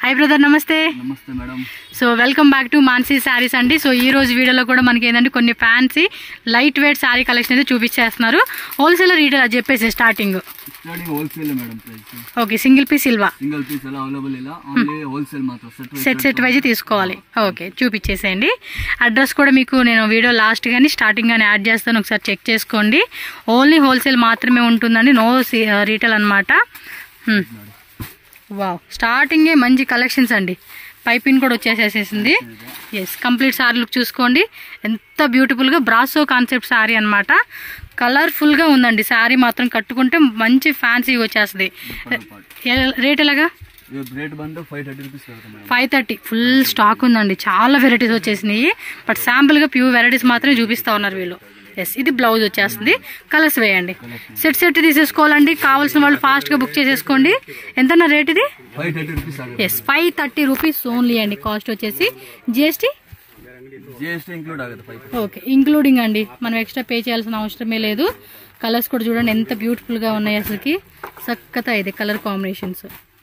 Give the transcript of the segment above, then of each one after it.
Hi brother నమస్తే నమస్తే madam so welcome back to Mansi saris అండి సో ఈ రోజు వీడియోలో కూడా మనకి ఏంటంటే కొన్ని fancy light weight sari collection అయితే చూపించేస్తున్నారు హోల్సేల్ రీటైల్ అది చెప్పేసి starting starting wholesale madam price okay single piece సిల్వా సింగల్ పీస్ ಎಲ್ಲ అవైలబుల్ ಇಲ್ಲ ఓన్లీ హోల్సేల్ మాత్రం సెట్ సెట్ సెట్ వైజ్ తీసుకోవాలి ఓకే చూపించేసేయండి అడ్రస్ కూడా మీకు నేను వీడియో లాస్ట్ కానీ స్టార్టింగ్ కానీ యాడ్ చేస్తాను ఒకసారి చెక్ చేసుకోండి ఓన్లీ హోల్సేల్ మాత్రమే ఉంటుందండి నో రీటైల్ అనమాట వావ్ స్టార్టింగే మంచి కలెక్షన్స్ అండి పైపింగ్ కూడా వచ్చేసేసేసింది ఎస్ కంప్లీట్ సారీ లుక్ చూసుకోండి ఎంత బ్యూటిఫుల్గా బ్రాసో కాన్సెప్ట్ శారీ అనమాట కలర్ఫుల్గా ఉందండి శారీ మాత్రం కట్టుకుంటే మంచి ఫ్యాన్సీ వచ్చేస్తుంది రేట్ ఎలాగా రేట్ ಬಂದು ఫైవ్ థర్టీ రూపీస్ ಬರುತ್ತೆ madam five thirty full stock ఉందండి చాలా వెరైటీస్ వచ్చేసినాయి బట్ శాంపుల్గా ప్యూర్ వెరైటీస్ మాత్రమే చూపిస్తా ఉన్నారు వీళ్ళు ఎస్ ఇది బ్లౌజ్ వచ్చేస్తుంది కలర్స్ వేయండి సెట్ సెట్ తీసేసుకోవాలండి కావాల్సిన వాళ్ళు ఫాస్ట్గా బుక్ చేసేసుకోండి ఎంతన్నా రేట్ ఇది ఫైవ్ థర్టీ రూపీస్ ಆಗುತ್ತೆ yes five thirty rupees only అండి కాస్ట్ వచ్చేసి GST G S T include ಆಗುತ್ತೆ ಫೈವ್ ఓకే ఇంక్లూడింగ్ అండి మనం ఎక్స్ట్రా పే చేయాల్సిన అవసరమే లేదు కలర్స్ కూడా చూడండి ఎంత బ్యూటిఫుల్గా ఉన్నాయి అసలుకి చక్కగా ఇది కలర్ కాంబినేషన్స్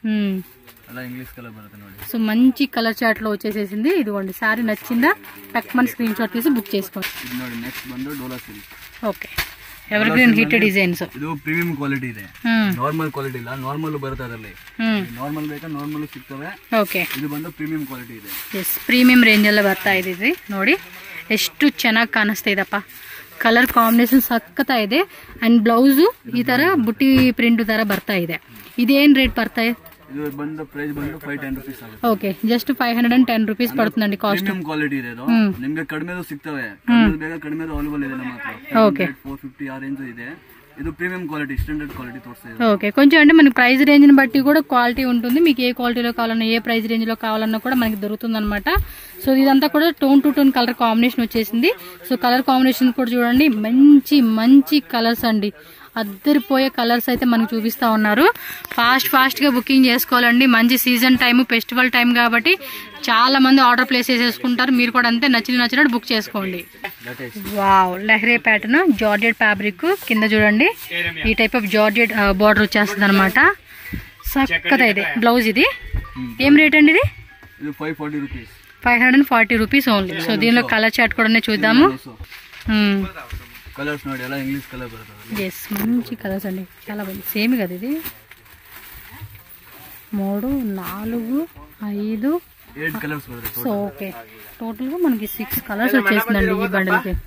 ಎಲ್ಲ ఇంగ్లీష్ కలర్ బರುತ್ತೆ ನೋಡಿ సో మంచి కలర్ చార్ట్ లో వచ్చేసేసింది ఇదిగోండి శారీ నచ్చిందా టక్ మన స్క్రీన్ షాట్ తీసి బుక్ చేసుకోండి ಇದು ನೋಡಿ నెక్స్ట్ ಬಂದು Dola silk okay evergreen hit designs ಇದು ಪ್ರೀಮಿಯಂ ಕ್ವಾಲಿಟಿ ಇದೆ ನಾರ್ಮಲ್ ಕ್ವಾಲಿಟಿ ಇಲ್ಲ ನಾರ್ಮಲ್ ಬರುತ್ತೆ ಅದರಲ್ಲಿ ನಾರ್ಮಲ್ ಬೇಕಾ ನಾರ್ಮಲ್ ಸಿಗ್ತವೆ ಓಕೆ ಇದು ಬಂದು ಪ್ರೀಮಿಯಂ ಕ್ವಾಲಿಟಿ ಇದೆ ಎಸ್ ಪ್ರೀಮಿಯಂ ರೇಂಜಲ್ಲೇ ಬರ್ತಾ ಇದೆ ಇದು ನೋಡಿ ಎಷ್ಟು ಚೆನ್ನಾಗಿ ಕಾಣಿಸ್ತಾ ಇದಪ್ಪ ಕಲರ್ ಕಾಂಬಿನೇಷನ್ ಸಖತ್ತ ಇದೆ ಅಂಡ್ ಬ್ಲೌಸು ಈ ತರ ಬುಟ್ಟಿ ಪ್ರಿಂಟ್ ತರ ಬರ್ತಾ ಇದೆ ಇದೇನ್ ರೇಟ್ ಬರ್ತಾ ಇದೆ ಇದು ಬಂದು ಪ್ರೈಸ್ ಬಂದು ಫೈವ್ ಟೆನ್ ರುಪೀಸ್ ಆಗುತ್ತೆ okay just five hundred and ten rupees పడుతుందండి కాస్ట్ ಪ್ರೀಮಿಯಂ ಕ್ವಾಲಿಟಿ ಇದೆ ಇದು ನಿಮ್ಗೆ ಕಡಿಮೆದು ಸಿಗ್ತವೆ ಕಡಿಮೆದು ಬೇಗ ಕಡಿಮೆದು ಅವೈಲೇಬಲ್ ಇದೆ ನಮ್ಮ ಹತ್ರ ಓಕೆ ಫೋರ್ ಫಿಫ್ಟಿ ಆ ರೇಂಜ್ ಇದೆ ಇದು ಪ್ರೀಮಿಯಂ క్వాలిటీ స్టాండర్డ్ క్వాలిటీ తోర్స్తా ಇದೆ ఓకే కొంచెం అంటే మనకి ప్రైస్ రేంజ్ని బట్టి కూడా క్వాలిటీ ఉంటుంది మీకు ఏ క్వాలిటీలో కావాలన్నా ఏ ప్రైస్ రేంజ్లో కావాలన్నా కూడా మనకి దొరుకుతుంది అనమాట సో ఇదంతా కూడా tone to tone colour combination వచ్చేసింది సో కలర్ కాంబినేషన్ కూడా చూడండి మంచి మంచి కలర్స్ అండి అద్దరిపోయే కలర్స్ అయితే మనకు చూపిస్తా ఉన్నారు ఫాస్ట్ ఫాస్ట్ గా బుకింగ్ చేసుకోవాలండి మంచి సీజన్ టైం ఫెస్టివల్ టైం కాబట్టి చాలా మంది ఆర్డర్ ప్లేస్ చేసేసుకుంటారు మీరు కూడా అంతే నచ్చిన నచ్చినట్టు బుక్ చేసుకోండి that is wow lehariya pattern georgette fabric కింద చూడండి ఈ టైప్ ఆఫ్ జార్జెట్ బార్డర్ వచ్చేస్తుంది అనమాట చక్కగా ఇది బ్లౌజ్ ఇది ఏం రేట్ అండి ఇది ఇది five forty rupees five hundred forty rupees only so దీనిలో కలర్ చాట్ కూడా చూద్దాము కలర్స్ ನೋಡಿ ಎಲ್ಲ ఇంగ్లీష్ కలర్ బರುತ್ತೆ ఎస్ మంచి కలర్స్ అండి చాలా బాగుంది సేమ్ కదా ఇది మూడు నాలుగు ఐదు ಏಟ್ కలర్స్ బರುತ್ತೆ సో ఓకే టోటల్ గా మనకి సిక్స్ కలర్స్ వచ్చేసిందండి ఈ బండిల్ కి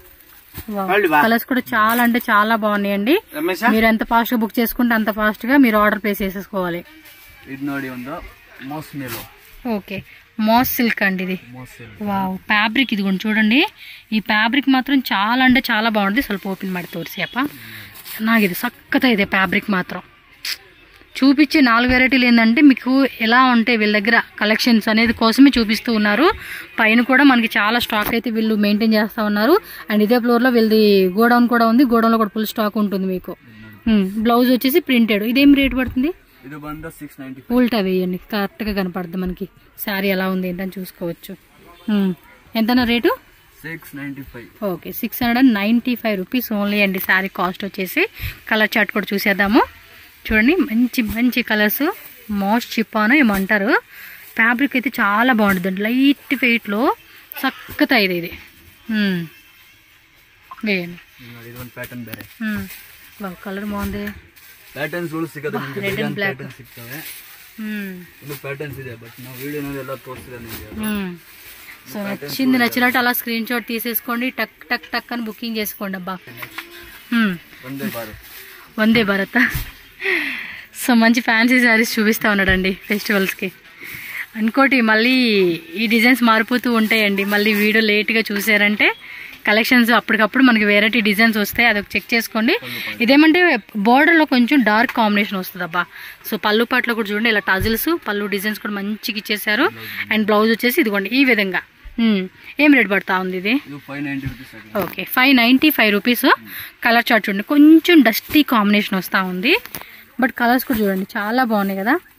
కలర్స్ కూడా చాలా అంటే చాలా బాగున్నాయండి మీరు ఎంత ఫాస్ట్ గా బుక్ చేసుకుంటే అంత ఫాస్ట్ గా మీరు ఆర్డర్ ప్లేస్ చేసేసుకోవాలి ಇದು ನೋಡಿ ಒಂದು మోస్ మేలో ఓకే మాస్ సిల్క్ అండి ఇది మోస్ సేల్ వావ్ ఫ్యాబ్రిక్ ఇది కూడా చూడండి ఈ ఫ్యాబ్రిక్ మాత్రం చాలా అంటే చాలా బాగుంది ಸ್ವಲ್ಪ ఓపెన్ ಮಾಡಿ ತೋರಿಸಿಯಪ್ಪ ಚೆನ್ನಾಗಿದೆ ಸಖತ್ತ ಇದೆ ఫ్యాబ్రిక్ మాత్రం చూపించే నాలుగు వెరైటీలు ఏంటంటే మీకు ఎలా ఉంటాయి వీళ్ళ దగ్గర కలెక్షన్స్ అనేది కోసమే చూపిస్తూ ఉన్నారు పైన కూడా మనకి చాలా స్టాక్ అయితే వీళ్ళు మెయింటైన్ చేస్తూ ఉన్నారు అండ్ ఇదే ఫ్లోర్లో వీళ్ళది గోడౌన్ కూడా ఉంది గోడౌన్లో కూడా ఫుల్ స్టాక్ ఉంటుంది మీకు బ్లౌజ్ వచ్చేసి ప్రింటెడ్ ఇదేం రేట్ పడుతుంది ಇದು ಬಂದು సిక్స్ నైన్టీ ఉల్టా వేయండి కరెక్ట్గా కనపడుతుంది మనకి శారీ ఎలా ఉంది ఏంటని చూసుకోవచ్చు ఉమ్. ఎంతనా rate six ninety five okay six hundred and ninety five rupees only అండి శారీ కాస్ట్ వచ్చేసి కలర్ చార్ట్ కూడా చూసేద్దాము చూడండి మంచి మంచి కలర్స్ మోస్ట్ చిప్పాను ఏమంటారు ఫ్యాబ్రిక్ అయితే చాలా బాగుంటుంది లైట్ వెయిట్లో చక్కగా ఇది ఇది ఉమ్. వేయండి ನೋಡಿ ಇದು ಒಂದು ಪ್ಯಾಟರ್ನ್ ಬೇರೆ కలర్ బాగుంది ಪ್ಯಾಟರ್ನ್ಸ್ ಗಳು ಸಿಗೋದು ನಿಮ್ಗೆ Red and design black. Pattern ಸಿಗ್ತವೆ ఉమ్. ಇನ್ನು ಪ್ಯಾಟರ್ನ್ಸ್ ಇದೆ ಬಟ್ ನಾವು ವಿಡಿಯೋನಲ್ಲಿ ಎಲ್ಲ ತೋರಿಸಿದೆ ನಿಮಗೆ మ్మ్. సో నచ్చింది నచ్చినట్టు అలా స్క్రీన్ షాట్ తీసేసుకోండి టక్ టక్ టక్ అని బుకింగ్ చేసుకోండి అబ్బా మ్మ్. ಒಂದೇ ಬಾರು వందే భారత సో మంచి ఫ్యాన్సీ శారీస్ చూపిస్తా ఉన్నాడండి ఫెస్టివల్స్కి ఇంకోటి మళ్ళీ ఈ డిజైన్స్ మారిపోతూ ఉంటాయండి మళ్ళీ వీడియో లేట్గా చూసారంటే కలెక్షన్స్ అప్పటికప్పుడు మనకి వెరైటీ డిజైన్స్ వస్తాయి అదొక చెక్ చేసుకోండి ఇదేమంటే బార్డర్లో కొంచెం డార్క్ కాంబినేషన్ వస్తుంది అబ్బా సో పళ్ళు పాటలో కూడా చూడండి ఇలా టజిల్స్ పళ్ళు డిజైన్స్ కూడా మంచిగా ఇచ్చేసారు అండ్ బ్లౌజ్ వచ్చేసి ఇదిగోండి ఈ విధంగా మ్మ్. ఏం రేట్ పడతా ఉంది ఇది ಇದು ಫೈವ್ ನೈಂಟಿ ರುಪೀಸ್ ಆಗಿದೆ okay five ninety five rupees colour chart చూడండి కొంచెం డస్టీ కాంబినేషన్ వస్తూ ఉంది బట్ కలర్స్ కూడా చూడండి చాలా బాగున్నాయి కదా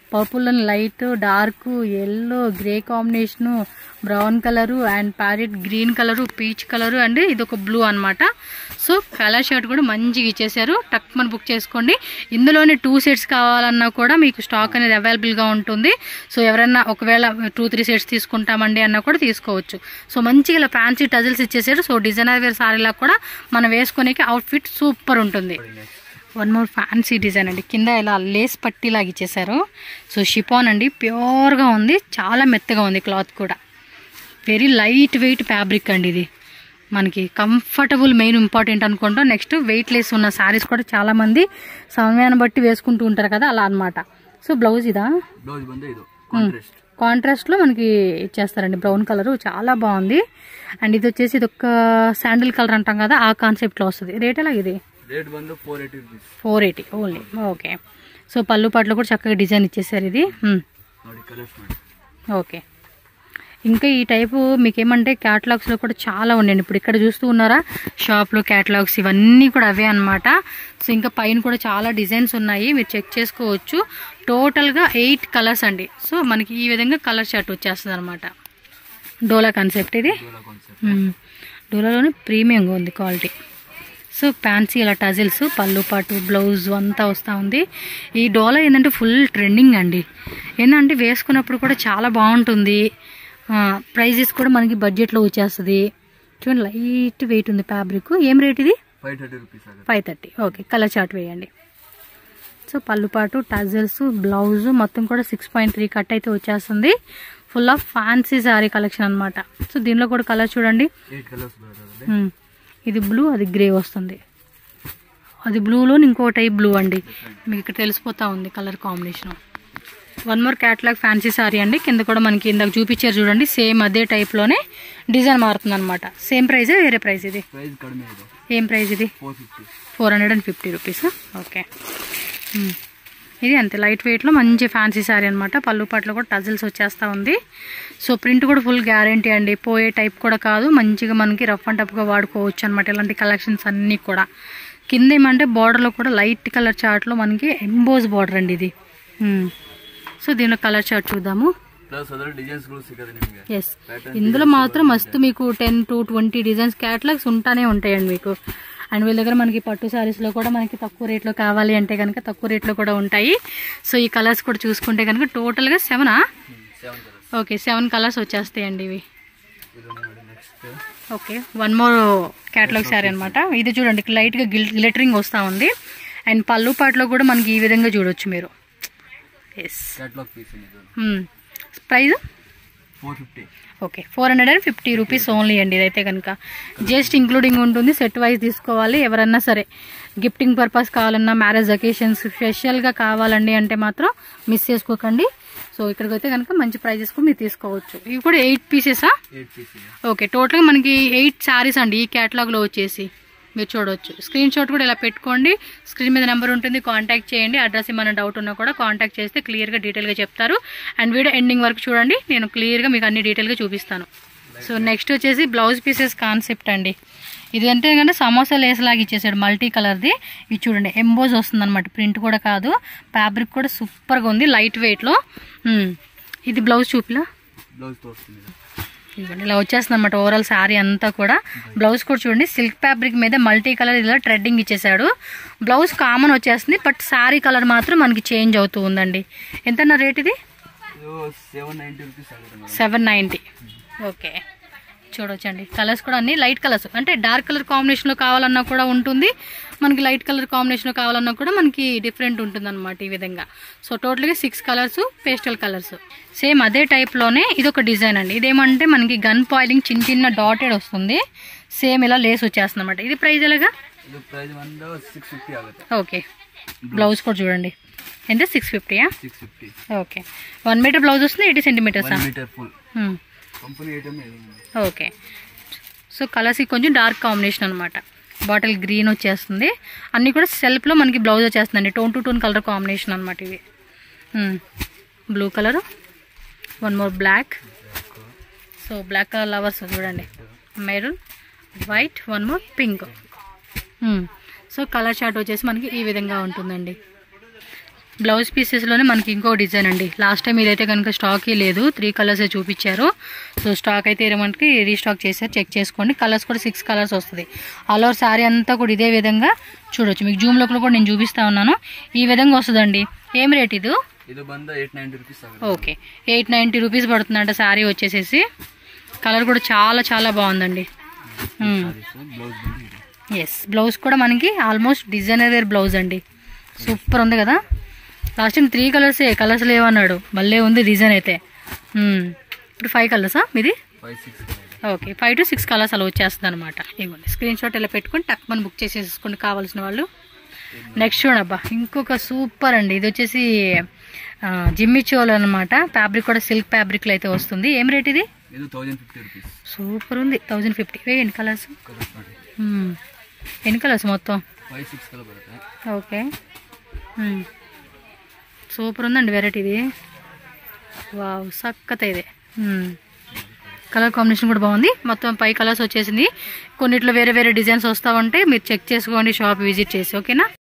పర్పుల్ అని light dark yellow grey combination brown colour and parrot green colour peach colour and ఇది ఒక బ్లూ అన్నమాట సో కలర్ షర్ట్ కూడా మంచిగా ఇచ్చేసారు టక్ మన బుక్ చేసుకోండి ఇందులోనే టూ సెట్స్ కావాలన్నా కూడా మీకు స్టాక్ అనేది అవైలబుల్గా ఉంటుంది సో ఎవరైనా ఒకవేళ టూ త్రీ సెట్స్ తీసుకుంటామండి అన్నా కూడా తీసుకోవచ్చు సో మంచిగా ఇలా ఫ్యాన్సీ టజిల్స్ ఇచ్చేసారు సో డిజైనర్ వేర్ సారీలా కూడా మనం వేసుకునేకి అవుట్ఫిట్ సూపర్ ఉంటుంది వన్ మోర్ ఫ్యాన్సీ డిజైన్ అండి కింద ఇలా లేస్ పట్టీలాగా ఇచ్చేసారు సో షిపాన్ అండి ప్యూర్గా ఉంది చాలా మెత్తగా ఉంది క్లాత్ కూడా వెరీ లైట్ వెయిట్ ఫ్యాబ్రిక్ అండి ఇది మనకి కంఫర్టబుల్ మెయిన్ ఇంపార్టెంట్ అనుకుంటాం నెక్స్ట్ వెయిట్ లెస్ ఉన్న శారీస్ కూడా చాలా మంది సమయాన్ని బట్టి వేసుకుంటూ ఉంటారు కదా అలా అన్నమాట సో బ్లౌజ్ ఇదా బ్లౌజ్ ಬಂದು ಇದು ಕಾಂಟ್ರಾಸ್ಟ್ కాంట్రాస్ట్లో మనకి ఇచ్చేస్తారండి బ్రౌన్ కలర్ చాలా బాగుంది అండ్ ఇది వచ్చేసి ఇది ఒక శాండిల్ కలర్ అంటాం కదా ఆ కాన్సెప్ట్లో వస్తుంది రేట్ ఎలా ఇది ರೇಟ್ ಬಂದು four eighty rupees four eighty only okay so పళ్ళు పాటలో కూడా చక్కగా డిజైన్ ఇచ్చేసారు ఇది మ్మ్. ನೋಡಿ ಕಲರ್ಸ್ ನೋಡಿ ఓకే ఇంకా ఈ టైపు మీకు ఏమంటే క్యాటలాగ్స్లో కూడా చాలా ఉన్నాయండి ఇప్పుడు ఇక్కడ చూస్తూ ఉన్నారా షాప్లో క్యాటలాగ్స్ ఇవన్నీ కూడా అవే అన్నమాట సో ఇంకా పైన కూడా చాలా డిజైన్స్ ఉన్నాయి మీరు చెక్ చేసుకోవచ్చు టోటల్గా ఎయిట్ కలర్స్ అండి సో మనకి ఈ విధంగా కలర్ షర్ట్ వచ్చేస్తుంది అనమాట డోలా కాన్సెప్ట్ ఇది ಡೋಲಾ ಕಾನ್ಸೆಪ್ಟ್ మ్మ్. డోలాలోనే ప్రీమియంగా ఉంది క్వాలిటీ సో ఫ్యాన్సీ ఇలా టజిల్స్ పళ్ళు పాటు బ్లౌజ్ అంతా వస్తూ ఉంది ఈ డోలా ఏంటంటే ఫుల్ ట్రెండింగ్ అండి ఏంటంటే వేసుకున్నప్పుడు కూడా చాలా బాగుంటుంది ప్రైజెస్ కూడా మనకి బడ్జెట్లో వచ్చేస్తుంది చూడండి లైట్ వెయిట్ ఉంది ఫ్యాబ్రిక్ ఏం రేట్ ఇది ಫೈವ್ ಥರ್ಟಿ ರುಪೀಸ್ ಆಗುತ್ತೆ five thirty okay colour chart వేయండి సో పళ్ళు పాటు టజల్స్ బ్లౌజ్ మొత్తం కూడా సిక్స్ పాయింట్ త్రీ కట్ అయితే వచ్చేస్తుంది full of fancy sari collection అన్నమాట సో దీనిలో కూడా కలర్ చూడండి ಏಟ್ ಕಲರ್ಸ್ ಬರುತ್ತೆ మ్మ్. ఇది బ్లూ అది గ్రే వస్తుంది అది బ్లూలో ఇంకో టైప్ బ్లూ అండి మీకు ఇక్కడ తెలిసిపోతా ఉంది colour combination one more catalogue fancy sari అండి కింద కూడా మనకి ఇందాక చూపించారు చూడండి సేమ్ అదే టైప్లోనే డిజైన్ మారుతుంది అనమాట సేమ్ ప్రైజే వేరే ప్రైస్ ఇది ಪ್ರೈಸ್ ಕಡಿಮೆ ಇದೆ ఏం ప్రైస్ ఇది four fifty four hundred and fifty rupees okay మ్మ్. ఇది అంతే లైట్ వెయిట్లో మంచి ఫ్యాన్సీ శారీ అనమాట పళ్ళు పట్లు కూడా టజిల్స్ వచ్చేస్తూ ఉంది సో ప్రింట్ కూడా ఫుల్ గ్యారంటీ అండి పోయే టైప్ కూడా కాదు మంచిగా మనకి రఫ్ అండ్ టఫ్గా వాడుకోవచ్చు అనమాట ఇలాంటి కలెక్షన్స్ అన్నీ కూడా కింద ఏమంటే బార్డర్లో కూడా లైట్ కలర్ చార్ట్లో మనకి ఎంబోజ్ బార్డర్ అండి ఇది మ్మ్. సో దీనిలో కలర్ చార్ట్ చూద్దాము ಪ್ಲಸ್ ಅದರ ಡಿಸೈನ್ಸ್ಗಳು ಸಿಗುತ್ತೆ ನಿಮಗೆ ఎస్ ఇందులో మాత్రం మస్తు మీకు ten to twenty designs catalogues ఉంటానే ఉంటాయండి మీకు అండ్ వీళ్ళ దగ్గర మనకి పట్టు శారీస్లో కూడా మనకి తక్కువ రేట్లో కావాలి అంటే కనుక తక్కువ రేట్లో కూడా ఉంటాయి సో ఈ కలర్స్ కూడా చూసుకుంటే కనుక టోటల్గా సెవెనా seven colours okay seven colours వచ్చేస్తాయండి ఇవి ಇದು ನೋಡಿ next okay one more catalogue sari అనమాట ఇది చూడండి లైట్గా గిల్ గ్లిటరింగ్ వస్తూ ఉంది అండ్ పళ్ళు పాటలో కూడా మనకి ఈ విధంగా చూడొచ్చు మీరు ఎస్ ಕ್ಯಾಟ್ಲಾಗ್ ಪೀಸ್ ಇದು price four fifty okay four hundred and fifty rupees only అండి ఇదైతే కనుక జస్ట్ ఇంక్లూడింగ్ ఉంటుంది సెట్ వైజ్ తీసుకోవాలి ఎవరన్నా సరే గిఫ్టింగ్ పర్పస్ కావాలన్నా మ్యారేజ్ అకేషన్స్ స్పెషల్గా కావాలండి అంటే మాత్రం మిస్ చేసుకోకండి సో ఇక్కడికి అయితే కనుక మంచి ప్రైజెస్ కూడా మీరు తీసుకోవచ్చు ఇవి కూడా ఎయిట్ పీసెసా ಏಟ್ ಪೀಸ್ ಇದೆ ఓకే టోటల్గా మనకి ఎయిట్ శారీస్ అండి ఈ క్యాటలాగ్లో వచ్చేసి మీరు చూడవచ్చు స్క్రీన్ షాట్ కూడా ఇలా పెట్టుకోండి స్క్రీన్ మీద నెంబర్ ఉంటుంది కాంటాక్ట్ చేయండి అడ్రస్ ఏమైనా డౌట్ ఉన్నా కూడా కాంటాక్ట్ చేస్తే క్లియర్గా డీటెయిల్గా చెప్తారు అండ్ వీడియో ఎండింగ్ వరకు చూడండి నేను క్లియర్గా మీకు అన్ని డీటెయిల్గా చూపిస్తాను సో నెక్స్ట్ వచ్చేసి బ్లౌజ్ పీసెస్ కాన్సెప్ట్ అండి ఇది అంటే కంటే సమోసా లేస్ లాగా ఇచ్చేసాడు మల్టీ కలర్ది ఇది చూడండి ఎంబోజ్ వస్తుంది అనమాట ప్రింట్ కూడా కాదు ఫ్యాబ్రిక్ కూడా సూపర్గా ఉంది లైట్ వెయిట్లో ఇది బ్లౌజ్ చూపిలా బ్లౌజ్ తోస్తుంది ఇది. ఇదిగోండి ఇలా వచ్చేస్తుంది అనమాట ఓవరాల్ శారీ అంతా కూడా బ్లౌజ్ కూడా చూడండి సిల్క్ ఫ్యాబ్రిక్ మీద మల్టీ కలర్ ఇలా ట్రెడ్డింగ్ ఇచ్చేసాడు బ్లౌజ్ కామన్ వచ్చేస్తుంది బట్ శారీ కలర్ మాత్రం మనకి చేంజ్ అవుతూ ఉందండి ఎంత రేట్ ఇది ಇದು ಸೆವೆನ್ ನೈಂಟಿ ರುಪೀಸ್ ಆಗುತ್ತೆ ಮೇಡಮ್ సెవెన్ నైంటీ ఓకే చూడొచ్చండి కలర్స్ కూడా అన్ని లైట్ కలర్స్ అంటే డార్క్ కలర్ కాంబినేషన్లో కావాలన్నా కూడా ఉంటుంది మనకి లైట్ కలర్ కాంబినేషన్లో కావాలన్నా కూడా మనకి డిఫరెంట్ ఉంటుంది అనమాట ఈ విధంగా సో టోటల్గా six colours pastel colours same అదే టైప్లోనే ఇది ఒక డిజైన్ అండి ఇదేమంటే మనకి గన్ పాయిలింగ్ చిన్న చిన్న డాటెడ్ వస్తుంది సేమ్ ఇలా లేస్ వచ్చేస్తుంది అనమాట ఇది ప్రైస్ ఎలాగా ಇದು ಪ್ರೈಸ್ ಬಂದು ಸಿಕ್ಸ್ ಫಿಫ್ಟಿ ಆಗುತ್ತೆ ఓకే బ్లౌజ్ కూడా చూడండి ఎంత సిక్స్ ఫిఫ్టీయా six fifty okay one metre blouse వస్తుంది ఎయిటీ సెంటీమీటర్సా one metre full company item ಇದೆ ఓకే సో కలర్స్ కొంచెం డార్క్ కాంబినేషన్ అనమాట బాటిల్ గ్రీన్ వచ్చేస్తుంది అన్నీ కూడా సెల్ఫ్లో మనకి బ్లౌజ్ వచ్చేస్తుందండి tone to tone colour combination అనమాట ఇవి blue colour one more black so black colour lovers చూడండి maroon white one more pink so colour chart వచ్చేసి మనకి ఈ విధంగా ఉంటుందండి బ్లౌజ్ పీసెస్లోనే మనకి ఇంకో డిజైన్ అండి లాస్ట్ టైం ఇదైతే కనుక స్టాకే లేదు త్రీ కలర్సే చూపించారు సో స్టాక్ అయితే మనకి రీస్టాక్ చేశారు చెక్ చేసుకోండి కలర్స్ కూడా సిక్స్ కలర్స్ వస్తుంది ఆల్ ఓవర్ శారీ అంతా కూడా ఇదే విధంగా చూడొచ్చు మీకు జూమ్ లోపల కూడా నేను చూపిస్తా ఉన్నాను ఈ విధంగా వస్తుందండి ఏం రేట్ ఇది ಇದು ಬಂದ ಏಟ್ ನೈಂಟಿ ರುಪೀಸ್ ಆಗುತ್ತೆ ఓకే ఎయిట్ నైంటీ రూపీస్ పడుతుందంట శారీ వచ్చేసేసి కలర్ కూడా చాలా చాలా బాగుందండి ಬ್ಲೌಸ್ ಬಂದು ಇದೆ ఎస్ బ్లౌజ్ కూడా మనకి ఆల్మోస్ట్ డిజైనర్ వేర్ బ్లౌజ్ అండి సూపర్ ఉంది కదా లాస్ట్ టైం త్రీ కలర్సే కలర్స్ లేవన్నాడు మళ్ళీ ఉంది డిజైన్ అయితే మ్మ్. ఇప్పుడు ఫైవ్ కలర్సా మీది ಫೈವ್ ಸಿಕ್ಸ್ ಇದೆ okay five to six colours అలా వచ్చేస్తుంది అనమాట ఇవ్వండి స్క్రీన్ షాట్ ఇలా పెట్టుకొని టక్ మనం బుక్ చేసేసుకోండి కావాల్సిన వాళ్ళు నెక్స్ట్ చూడబ్బా ఇంకొక సూపర్ అండి ఇది వచ్చేసి ఆ, జిమ్మి చోల్ అనమాట ఫ్యాబ్రిక్ కూడా సిల్క్ ఫ్యాబ్రిక్లో అయితే వస్తుంది ఏం రేట్ ఇది ಇದು ತೌಸಂಡ್ ಫಿಫ್ಟಿ ರುಪೀಸ್ సూపర్ ఉంది థౌజండ్ ఫిఫ్టీ వేయండి కలర్స్ ಕಲರ್ಸ್ ನೋಡಿ ఎన్ని కలర్స్ మొత్తం ಫೈವ್ ಸಿಕ್ಸ್ ಕಲರ್ ಬರುತ್ತೆ ఓకే మ్మ్. సూపర్ ఉందండి వెరైటీ ఇది వావ్ సక్కత ఇది మ్మ్. కలర్ కాంబినేషన్ కూడా బాగుంది మొత్తం పై కలర్స్ వచ్చేసింది కొన్నిట్లో వేరే వేరే డిజైన్స్ వస్తూ ఉంటే మీరు చెక్ చేసుకోండి షాప్ విజిట్ చేసి ఓకేనా